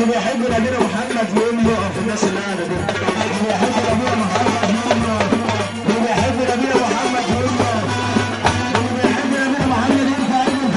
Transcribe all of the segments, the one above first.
بيحب نبينا محمد يقول له في الناس اللي قاعده دي اللي بيحب نبينا محمد يقول له اللي بيحب نبينا محمد يقول له اللي بيحب نبينا محمد يرفع ايده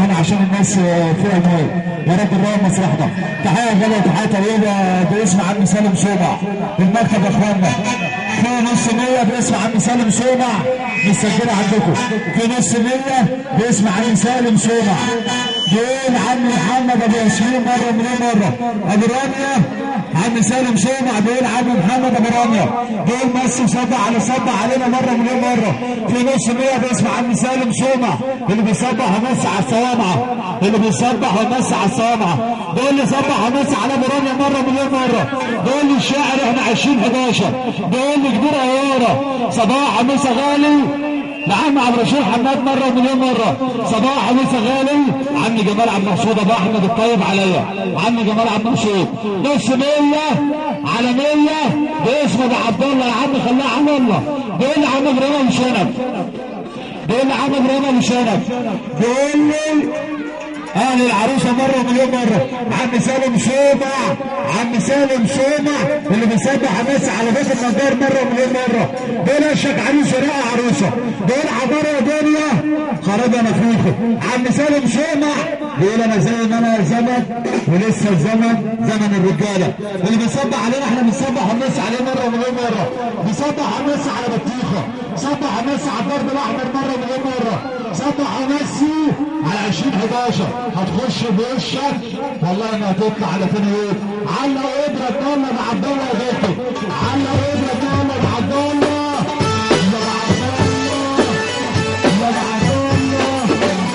يعني عشان الناس آه، فيها موت يا رب نراعي مصلحتنا تحيه غاليه وتحيه طيبه باسم عم سالم سومع المكتب يا اخوانا في نص مية باسم عم سالم سومع مسجلة عندكم في نص مية باسم عم سالم سومع دول عم محمد ابو ياسمين مره مليون مره ابو راميه عم سالم سومع دول عم محمد ابو راميه دول بس صبح على صبح علينا مره مليون مره في نص مية باسم عم سالم سومع اللي بيصبح ومس على الصوامعه اللي بيصبح ومس على الصوامعه دول اللي صبح ومس على ابو راميه مره مليون مره دول الشاعر احنا 20 11 دول كبير عياره صباح ومسا غالي لعم عبد الرشيد حماد مره مليون مره صباح ومسا غالي عم جمال عبد المقصود ابو احمد الطيب عليا عم جمال عبد المقصود نص مية على مية باسم ابو عبد الله يا عم خلاه عم الله بيقول لي عم ابراهيم شنب بيقول لي عم ابراهيم شنب بيقول لي اهل العروسه مره مليون مره عم سالم سومع عم سالم سومع اللي بيسبح ناس على بيت النجار مره مليون مره دول اشك عروسه رائع عروسه دول عباره دنيا خرابه مفروخه عم سالم سومع بيقول انا زي ما انا زمن ولسه الزمن زمن الرجاله اللي بيصبح علينا احنا بنصبح الناس عليه مره مليون مره بيصبح الناس على بطيخه صبح الناس على الضرب الاحمر مره مليون مره صبح ميسي على 20 11 هتخش بوشك والله ما هتطلع على تاني يوم علق وابره ضله مع عبد الله غيته علق وابره ضله مع عبد الله يا عبد الله يا عبد الله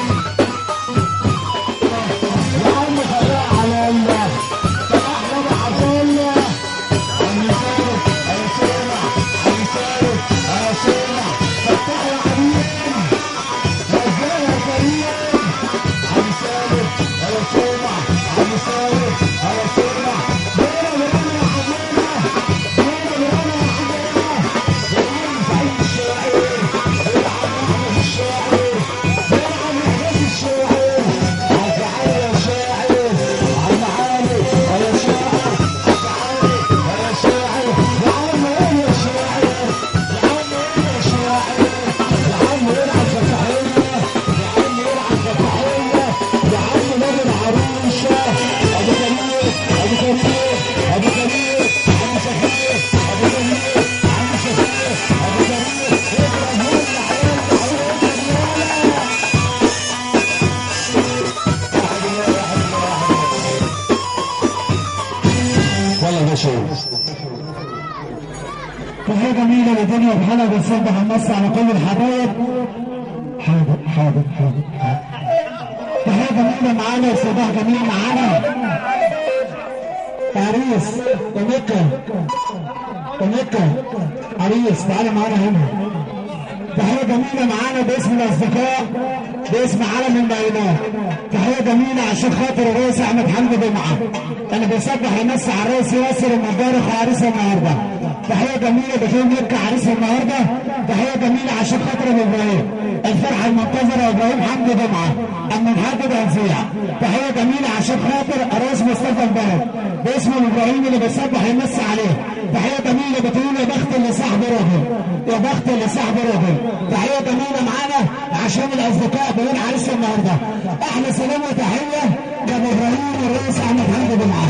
يا عم خليها على الله طب احلى مع عبد الله عم سالم انا سامع عم سالم انا سامع فتح يا حبيبي ازاي يا كريم عم سالم انا سامع عم سالم انا سامع بينا بينا يا حبيبنا بينا بينا يا حبيبنا العم سعيد الشاعر العم احمد الشاعر العم احمد الشاعر عم علي يا شاعر عم علي يا شاعر عم علي يا شاعر يا عم ايه يا شاعر يا عم ايه يا شاعر يا عم العب فتحيه يا عم العب فتحيه يا عم نادي العروشه ابو كريم ابو كريم ابو كريم عم شفيق ابو كريم عم شفيق ابو كريم اضرب هلا عيال عيال والله ده شيء تحية جميلة لدنيا بحالها بتصبح النص على كل الحبايب حاضر حاضر حاضر حاضر تحية جميلة معانا وصباح جميل معانا عريس ومكة ومكة عريس تعالى معانا هنا تحية جميلة معانا باسم الأصدقاء باسم علم المعلومات تحية جميلة عشان خاطر الرئيس أحمد حمدي جمعة أنا بصبح يمس على الرئيس ياسر المبارك عريس النهاردة تحية جميلة بخير مكة عريس النهاردة تحية جميلة عشان خاطر أبو إبراهيم الفرحة المنتظرة إبراهيم حمدي جمعة أما نحدد هنفيع تحية جميلة عشان خاطر الرئيس مصطفى البلد باسم إبراهيم اللي بيصبح يمس عليه تحية جميلة بتقول يا بخت اللي صاحب راجل يا بخت اللي صاحب راجل تحية جميلة معانا عشان الأصدقاء بيقول عريس النهاردة أحلى سلام وتحية لأبو إبراهيم والرئيس أحمد حمدي جمعة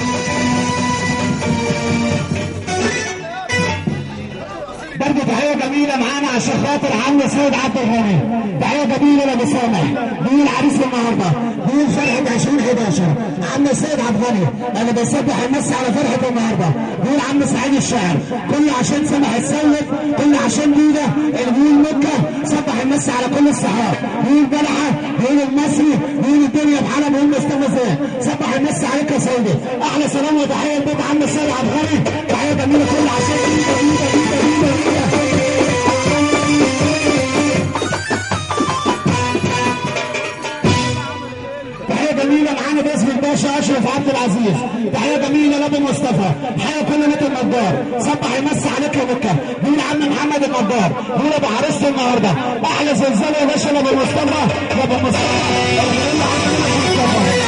برضه تحية جميلة معانا عشان خاطر عم سيد عبد الغني تحية جميلة لأبو سامح مين العريس النهارده مين فرحة 2011 عم سيد عبد الغني أنا بصبح الناس على فرحة النهارده مين عم سعيد الشاعر كله عشان سامح السيد كله عشان مينا المين مكة صبح الناس على كل الصحاب مين بلحة مين المصري مين الدنيا بحالها مين مصطفى زين صبح الناس عليك يا سيدي أحلى سلام وتحية لبيت عم سيد عبد الغني تحية جميلة كله عشان مينا مينا مينا مينا مينا تحية جميلة معانا باسم الباشا أشرف عبد العزيز تحية جميلة لأبو مصطفى حيا كل بيت النجار صبح يمسي عليك يا مكة مين عم محمد النجار مين أبو عريس النهاردة أحلى زلزال يا باشا لأبو مصطفى لأبو مصطفى يلا عم مصطفى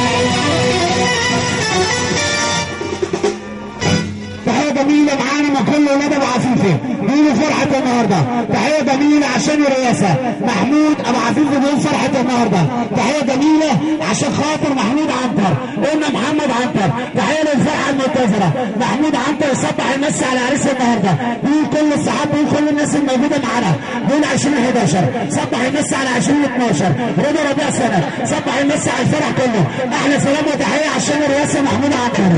تحية جميلة معانا مكرم كله ولاد ابو عفيفي بيقولوا فرحه النهارده تحيه جميله عشان الرئاسه محمود ابو عفيفي بيقول فرحه النهارده تحيه جميله عشان خاطر محمود عنتر قلنا محمد عنتر تحيه للفرحه المنتظره محمود عنتر يصبح يمسي على عريس النهارده بيقول كل الصحاب بيقول كل الناس الموجوده معانا بيقول 2011 صبح يمسي على 2012 رضا ربيع سنه صبح يمسي على الفرح كله احلى سلام وتحيه عشان الرئاسه محمود عنتر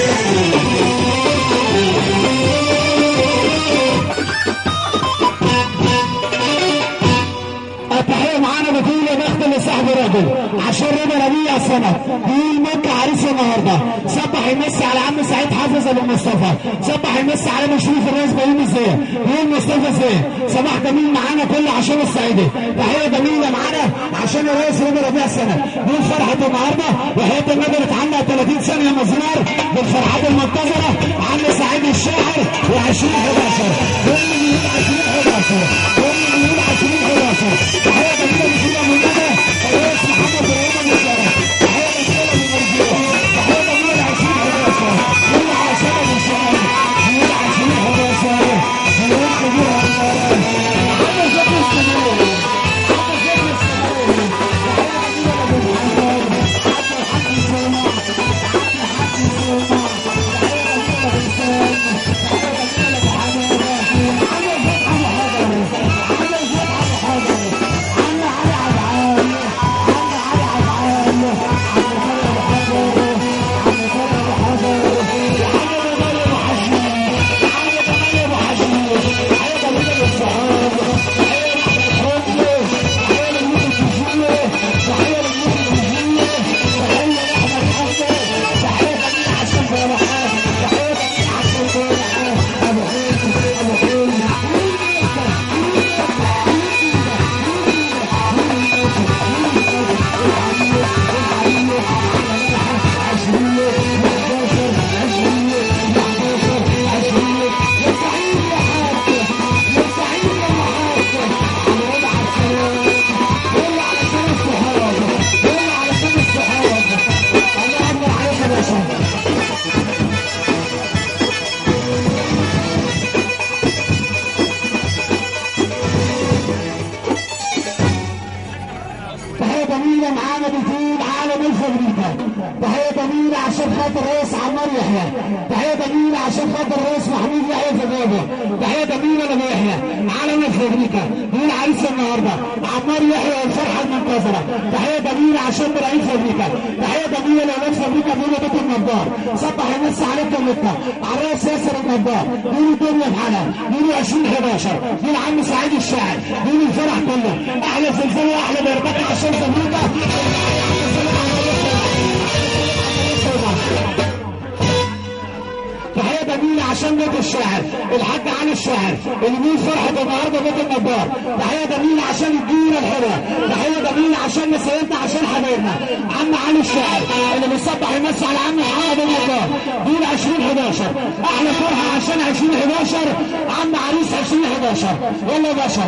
التحيه معانا بتقول يا بخت اللي صاحب الراجل عشان رضا ربيع السنه بيقول مكه عريس النهارده صبح يمسي على عم سعيد حافظ ابو مصطفى صبح يمسي على مشرف الرئيس بيوم الزين بيقول مصطفى زين صباح جميل معانا كله عشان الصعيدي تحيه جميله معانا عشان الرئيس رضا ربيع السنه بيقول فرحه النهارده وحياه النبي عنها 30 ثانيه مزمار بالفرحات المنتظره عم سعيد الشاعر و20 11 بيقول لي 20 11 بيقول لي 20 11 تحيه جميله لكل مننا الرئيس محمد ابراهيم المشارك تحيه جميله للمرجوع تحيه جميله ل 20 11 كل عشان الشباب بيقول 20 11 بيقول كبير الله عم زكي السماوي عم زكي السماوي تحيه جميله للمحمد عبد الحق السماع عبد الحق السماع تحيه جميله للحسين تحيه جميله لحماده عم فتحي ابو حجر عم فتحي ابو حجر عم علي عبعال عم علي عبعال عم فريد ابو حجر عم فريد ابو حجر عم جمال ابو حشيش عم جمال ابو حشيش تحيه جميله للصحاب تحيه لاحمد حمدي تحيه للموت الفجيه تحيه للموت الفجيه تحيه لاحمد حمدي تحيه جميله عشان فرحات تحيه جميله عشان فرحات ابو حلمي ابو حلمي تحية جميلة معانا بتقول عالم الفابريكا تحية جميلة عشان خاطر رئيس عمار يحيى تحية جميلة عشان خاطر رئيس محمود يحيى في غابة تحية جميلة لأبو يحيى عالم الفابريكا بيقول عريس النهاردة عمار يحيى والفرحة المنتظرة تحية جميلة عشان ابراهيم فابريكا تحية جميلة لأولاد فابريكا بيقولوا بيت النجار صبح الناس عليك كلمتنا على رئيس ياسر النجار بيقولوا الدنيا في حالها بيقولوا 2011 بيقول عم سعيد الشاعر بيقولوا الفرح كله احلى زلزال واحلى بربكه عشان فابريكا تحية جميلة عشان بيت الشاعر الحاج علي الشاعر اللي بيقول فرحة النهارده بيت النجار تحية جميلة عشان الديرة الحلوة تحية جميلة عشان نسيتنا عشان حبايبنا عم علي الشاعر اللي بيصبح يمسي على عم محمد النجار دول 2011 احلى فرحة عشان 2011 عم عريس 2011 يلا يا باشا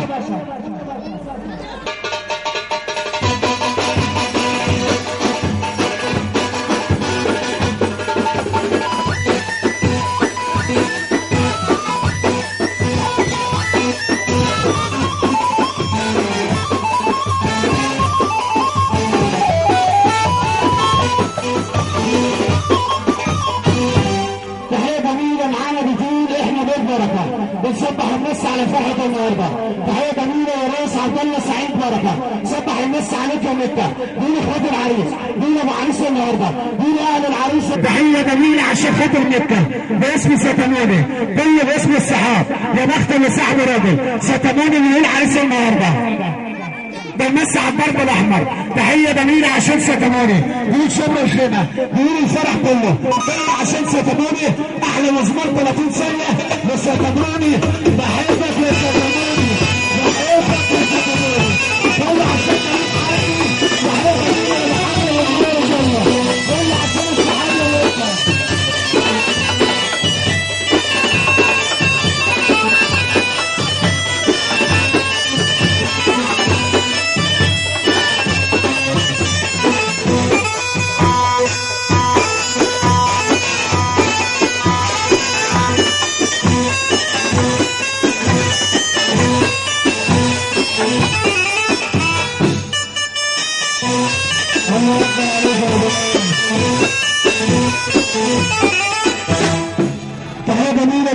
تحية جميلة معانا بتقول احنا بيت بركة بنصبح الناس على فرحة النهاردة تحية جميلة يا ريس عبد الله سعيد بركة صبح الناس عليك يا مكة دول اخوات العريس دول ابو عريس النهاردة دول اهل العريس تحية جميلة عشان خاطر مكة باسم ستموني كل باسم الصحاب يا بخت اللي صاحب راجل ستموني بيقول عريس النهارده بنمسي على الضرب الاحمر تحيه جميله عشان ستموني بيقول شبر الخيمه بيقول الفرح كله كله عشان ستموني احلى مزمار 30 ثانيه لستموني بحبك يا ستموني بحبك يا ستموني كله عشان كريم حاجي تحيه جميله للحاج والنور كله كله عشان الصحابه والوطن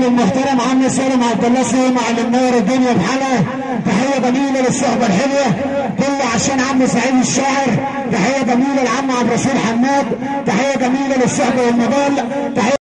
الراجل المحترم عم سالم عبد الله سليم على النور الدنيا بحالها تحيه جميله للصحبه الحلوه كله عشان عم سعيد الشاعر تحيه جميله لعم عبد الرسول حماد تحيه جميله للصحبه والمضال تحيه